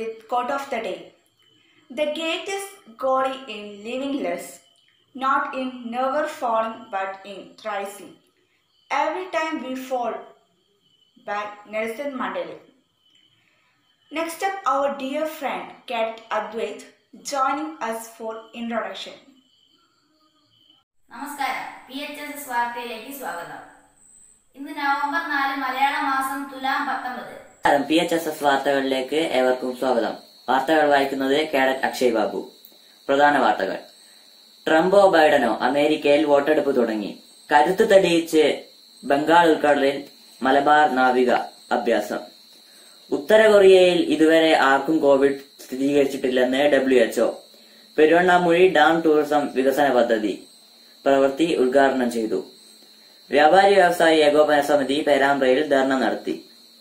with quote of the day. The greatest glory in living less, not in never falling but in rising. Every time we fall, by Nelson Mandela. Next up, our dear friend Kat Advait joining us for introduction. നമസ്കാരം P H S S വാർത്തയിലേക്ക് സ്വാഗതം ഇന്ന് November നാല് മലയാള മാസം തുലാം പത്തൊമ്പത് നമസ്കാരം P H S S വാർത്തകളിലേക്ക് ഏവർക്കും സ്വാഗതം വാർത്തകൾ വായിക്കുന്നത് കേഡറ്റ് അക്ഷയ് ബാബു പ്രധാന വാർത്തകൾ ട്രംപോ ബൈഡനോ അമേരിക്കയിൽ വോട്ടെടുപ്പ് തുടങ്ങി കരുത്ത് തെളിയിച്ച് ബംഗാൾ ഉൾക്കടലിൽ മലബാർ നാവിക അഭ്യാസം ഉത്തര കൊറിയയിൽ ഇതുവരെ ആർക്കും കോവിഡ് സ്ഥിരീകരിച്ചിട്ടില്ലെന്ന് W H O Peruvannamuzhi dam tourism വികസന പദ്ധതി പ്രവൃത്തി ഉദ്ഘാടനം ചെയ്തു വ്യാപാരി വ്യവസായി ഏകോപന സമിതി പേരാമ്പ്രയിൽ ധർണ നടത്തി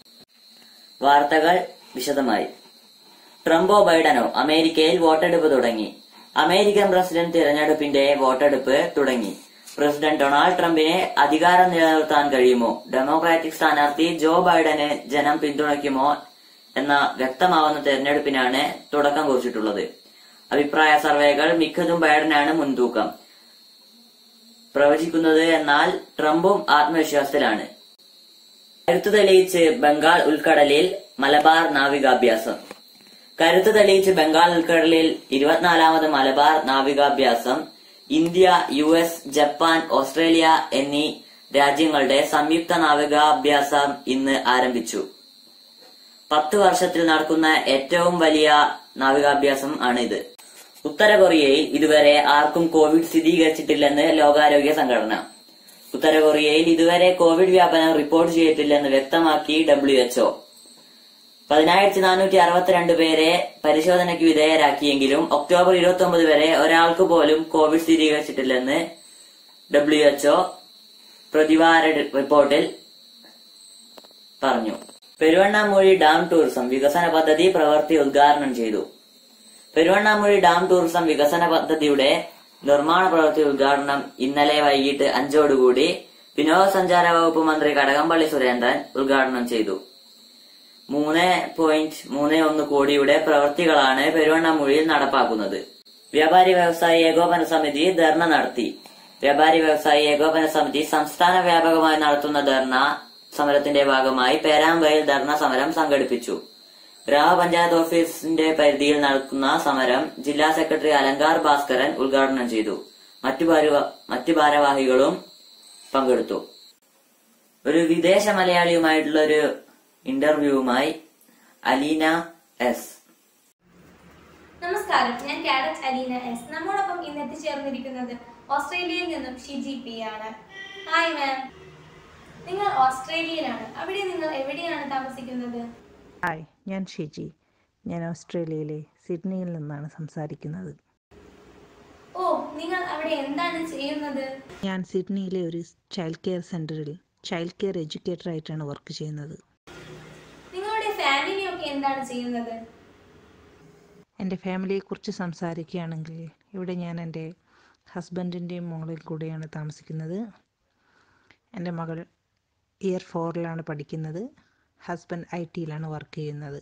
വാർത്തകൾ വിശദമായി ട്രംപോ ബൈഡനോ അമേരിക്കയിൽ വോട്ടെടുപ്പ് തുടങ്ങി അമേരിക്കൻ പ്രസിഡന്റ് തിരഞ്ഞെടുപ്പിന്റെ വോട്ടെടുപ്പ് തുടങ്ങി പ്രസിഡന്റ് ഡൊണാൾഡ് ട്രംപിനെ അധികാരം നിലനിർത്താൻ കഴിയുമോ ഡെമോക്രാറ്റിക് സ്ഥാനാർത്ഥി ജോ ബൈഡനെ ജനം പിന്തുണയ്ക്കുമോ എന്ന വ്യക്തമാവുന്ന തെരഞ്ഞെടുപ്പിനാണ് തുടക്കം കുറിച്ചിട്ടുള്ളത് അഭിപ്രായ സർവേകൾ മിക്കതും ബൈഡനാണ് മുൻതൂക്കം പ്രവചിക്കുന്നത് എന്നാൽ ട്രംപും ആത്മവിശ്വാസത്തിലാണ് കരുത്ത് തെളിയിച്ച് ബംഗാൾ ഉൾക്കടലിൽ മലബാർ നാവികാഭ്യാസം കരുത്ത് തെളിയിച്ച് ബംഗാൾ ഉൾക്കടലിൽ ഇരുപത്തിനാലാമത് മലബാർ നാവികാഭ്യാസം India U S Japan Australia എന്നീ രാജ്യങ്ങളുടെ സംയുക്ത നാവികാഭ്യാസം ഇന്ന് ആരംഭിച്ചു പത്ത് വർഷത്തിൽ നടക്കുന്ന ഏറ്റവും വലിയ നാവികാഭ്യാസം ആണ് ഇത് ഉത്തര കൊറിയയിൽ ഇതുവരെ ആർക്കും കോവിഡ് സ്ഥിരീകരിച്ചിട്ടില്ലെന്ന് ലോകാരോഗ്യ സംഘടന ഉത്തര കൊറിയയിൽ ഇതുവരെ കോവിഡ് വ്യാപനം റിപ്പോർട്ട് ചെയ്തിട്ടില്ലെന്ന് വ്യക്തമാക്കി ഡബ്ല്യു എച്ച്ഒ പതിനായിരത്തി നാനൂറ്റി അറുപത്തിരണ്ട് പേരെ പരിശോധനയ്ക്ക് വിധേയരാക്കിയെങ്കിലും ഒക്ടോബർ ഇരുപത്തി ഒമ്പത് വരെ ഒരാൾക്ക് പോലും കോവിഡ് സ്ഥിരീകരിച്ചിട്ടില്ലെന്ന് ഡബ്ല്യു എച്ച്ഒ പ്രതിവാര റിപ്പോർട്ടിൽ പറഞ്ഞു പെരുവണ്ണാമൂഴി ഡാം ടൂറിസം വികസന പദ്ധതി പ്രവൃത്തി ഉദ്ഘാടനം ചെയ്തു പെരുവണ്ണാമൂഴി ഡാം ടൂറിസം വികസന പദ്ധതിയുടെ നിർമ്മാണ പ്രവൃത്തി ഉദ്ഘാടനം ഇന്നലെ വൈകിട്ട് അഞ്ചോടുകൂടി വിനോദസഞ്ചാര വകുപ്പ് മന്ത്രി കടകംപള്ളി സുരേന്ദ്രൻ ഉദ്ഘാടനം ചെയ്തു മൂന്ന് പോയിന്റ് മൂന്ന് ഒന്ന് കോടിയുടെ പ്രവൃത്തികളാണ് പെരുവണ്ണാമൂഴിയിൽ നടപ്പാക്കുന്നത് വ്യാപാരി വ്യവസായി ഏകോപന സമിതി ധർണ നടത്തി വ്യാപാരി വ്യവസായി ഏകോപന സമിതി സംസ്ഥാന വ്യാപകമായി നടത്തുന്ന ധർണ സമരത്തിന്റെ ഭാഗമായി പേരാമ്പ്രയിൽ ധർണ സമരം സംഘടിപ്പിച്ചു ഗ്രാമപഞ്ചായത്ത് ഓഫീസിന്റെ പരിധിയിൽ നടക്കുന്ന സമരം ജില്ലാ സെക്രട്ടറി അലങ്കാർ ഭാസ്കരൻ ഉദ്ഘാടനം ചെയ്തു മറ്റു ഭാരവ- മറ്റു ഭാരവാഹികളും പങ്കെടുത്തു ഒരു വിദേശ മലയാളിയുമായിട്ടുള്ള ഒരു ഇന്റർവ്യൂവുമായി അലീന എസ് നമസ്കാരം ഞാൻ കാഡറ്റ് അലീന എസ് നമ്മോടൊപ്പം ഇന്ന് എത്തിച്ചേർന്നിരിക്കുന്നത് ഓസ്ട്രേലിയയിൽ നിന്നും ഷിജി പി ആണ് ഹായ് മാം നിങ്ങൾ ഓസ്ട്രേലിയയിലാണ് അവിടെ നിങ്ങൾ എവിടെയാണ് താമസിക്കുന്നത് ഹായ് ഞാൻ ഷിജി ഞാൻ ഓസ്ട്രേലിയയിലെ സിഡ്നിയിൽ നിന്നാണ് സംസാരിക്കുന്നത് ഓ നിങ്ങൾ അവിടെ എന്താണ് ചെയ്യുന്നത് ഞാൻ സിഡ്നിയിലെ ഒരു ചൈൽഡ് കെയർ സെൻറ്ററിൽ ചൈൽഡ് കെയർ എഡ്യൂക്കേറ്ററായിട്ടാണ് വർക്ക് ചെയ്യുന്നത് നിങ്ങളുടെ ഫാമിലിയൊക്കെ എന്താണ് ചെയ്യുന്നത് എൻ്റെ ഫാമിലിയെക്കുറിച്ച് സംസാരിക്കുകയാണെങ്കിൽ ഇവിടെ ഞാൻ എൻ്റെ ഹസ്ബൻഡിൻ്റെയും മോളിൽ കൂടെയാണ് താമസിക്കുന്നത് എൻ്റെ മകൾ ഇയർ ഫോറിലാണ് പഠിക്കുന്നത് ഹസ്ബൻഡ് ഐ ടിയിലാണ് വർക്ക് ചെയ്യുന്നത്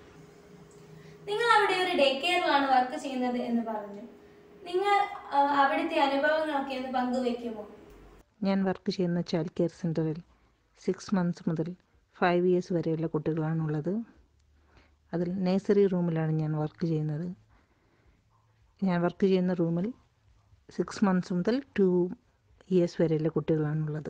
നിങ്ങൾ അവിടെ ഒരു ഡേ കെയറിലാണ് വർക്ക് ചെയ്യുന്നത് എന്ന് പറഞ്ഞു നിങ്ങൾ ആ, അവിടുത്തെ അനുഭവങ്ങളൊക്കെ ഒന്ന് പങ്കുവെക്കുമോ ഞാൻ വർക്ക് ചെയ്യുന്ന ചൈൽഡ് കെയർ സെൻറ്ററിൽ സിക്സ് മന്ത്സ് മുതൽ ഫൈവ് ഇയേഴ്സ് വരെയുള്ള കുട്ടികളാണുള്ളത് അതിൽ നേഴ്സറി റൂമിലാണ് ഞാൻ വർക്ക് ചെയ്യുന്നത് ഞാൻ വർക്ക് ചെയ്യുന്ന റൂമിൽ സിക്സ് മന്ത്സ് മുതൽ ടു ഇയേഴ്സ് വരെയുള്ള കുട്ടികളാണുള്ളത്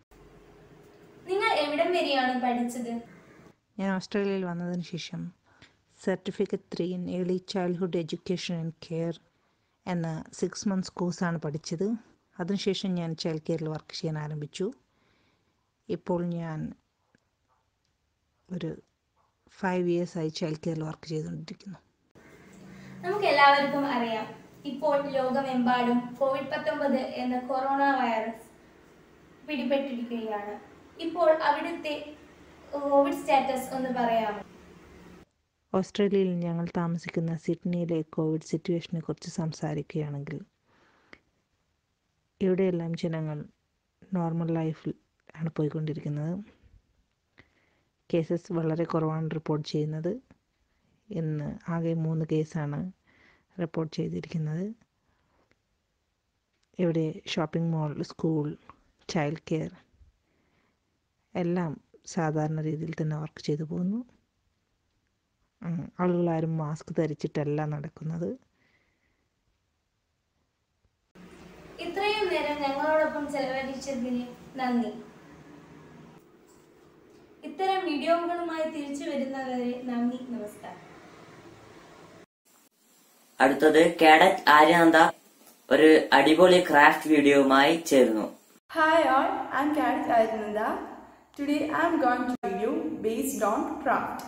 നിങ്ങൾ എവിടം വരെയാണ് പഠിച്ചത് ഞാൻ ഓസ്ട്രേലിയയിൽ വന്നതിന് ശേഷം certificate three in early childhood education and care എന്ന സിക്സ് മന്ത്സ് കോഴ്സാണ് പഠിച്ചത് അതിനുശേഷം ഞാൻ ചൈൽഡ് കെയറിൽ വർക്ക് ചെയ്യാൻ ആരംഭിച്ചു ഇപ്പോൾ ഞാൻ ഒരു ഫൈവ് ഇയേഴ്സായി ചൈൽഡ് കെയറിൽ വർക്ക് ചെയ്തുകൊണ്ടിരിക്കുന്നു നമുക്ക് എല്ലാവർക്കും അറിയാം ഇപ്പോൾ ലോകമെമ്പാടും കോവിഡ് പത്തൊമ്പത് എന്ന കൊറോണ വൈറസ് പിടിപെട്ടിരിക്കുകയാണ് ഇപ്പോൾ അവിടുത്തെ കോവിഡ് സ്റ്റാറ്റസ് ഒന്ന് പറയാമോ ഓസ്ട്രേലിയയിൽ ഞങ്ങൾ താമസിക്കുന്ന സിഡ്നിയിലെ കോവിഡ് സിറ്റുവേഷനെ കുറിച്ച് സംസാരിക്കുകയാണെങ്കിൽ ഇവിടെയെല്ലാം ജനങ്ങൾ നോർമൽ ലൈഫിൽ ആണ് പോയിക്കൊണ്ടിരിക്കുന്നത് കേസസ് വളരെ കുറവാണ് റിപ്പോർട്ട് ചെയ്യുന്നത് ഇന്ന് ആകെ മൂന്ന് കേസാണ് റിപ്പോർട്ട് ചെയ്തിരിക്കുന്നത് ഇവിടെ shopping mall school child care എല്ലാം സാധാരണ രീതിയിൽ തന്നെ വർക്ക് ചെയ്തു പോകുന്നു ഉം, ആളുകളാരും മാസ്ക് ധരിച്ചിട്ടല്ല നടക്കുന്നത് ഇത്രയും നേരം ഞങ്ങളോടൊപ്പം ചെലവഴിച്ചതിന് നന്ദി ഇത്തരം വീഡിയോകളുമായി തിരിച്ചു വരുന്നവരെ നന്ദി നമസ്കാരം അടുത്തത് കാഡറ്റ് ആര്യനന്ദ ഒരു അടിപൊളി ക്രാഫ്റ്റ് വീഡിയോയുമായി ചേരുന്നു Hi all, I'm Karit Ayananda. Today I'm going to video based on craft.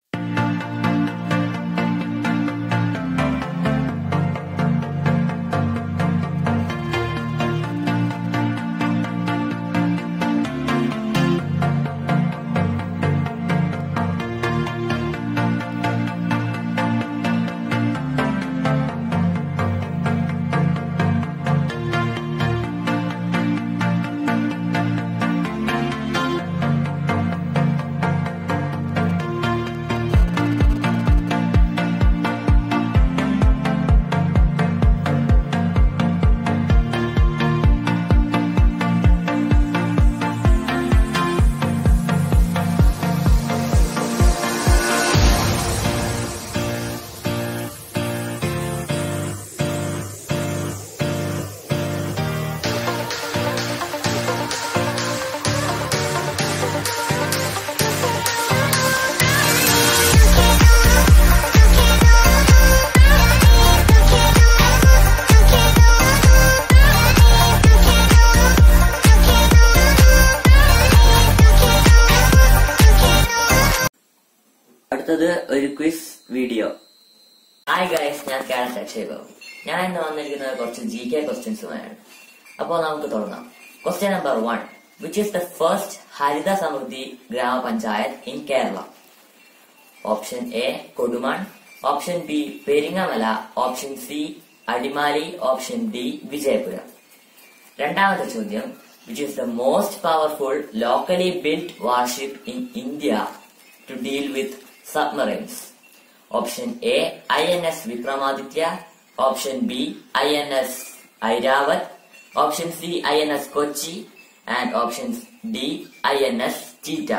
അടുത്തത് ഒരു ക്വിസ് വീഡിയോ ഹായ് ഗൈസ് ഞാൻ കാഡറ്റ് അക്ഷയ് ബാബു ഞാൻ ഇന്ന് വന്നിരിക്കുന്നത് കുറച്ച് ജി കെ ക്വസ്റ്റ്യൻസുമായാണ് അപ്പോൾ നമുക്ക് തുടങ്ങാം question number one which is the first Haritha Samriddhi grama panchayat in Kerala option A Kodumon option B Peringamala option C Adimali option D Vijayapuram രണ്ടാമത്തെ ചോദ്യം which is the most powerful locally built warship in India to deal with submarines option A I N S Vikramaditya option B I N S Airavat option C I N S Kochi and option D I N S Cheetah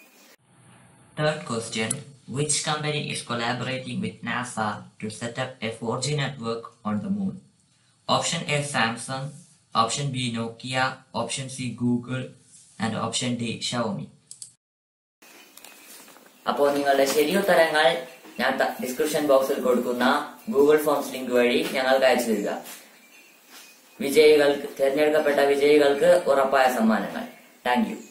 Third question Which company is collaborating with NASA to set up a 4G network on the moon? Option A Samsung, option B Nokia, option C Google, and option D Xiaomi. അപ്പോൾ നിങ്ങളുടെ ശരിയുത്തരങ്ങൾ ഞാൻ description ബോക്സിൽ കൊടുക്കുന്ന Google forms link വഴി ഞങ്ങൾക്ക് അയച്ചു തരിക വിജയികൾക്ക് തിരഞ്ഞെടുക്കപ്പെട്ട വിജയികൾക്ക് ഉറപ്പായ സമ്മാനങ്ങൾ താങ്ക് യു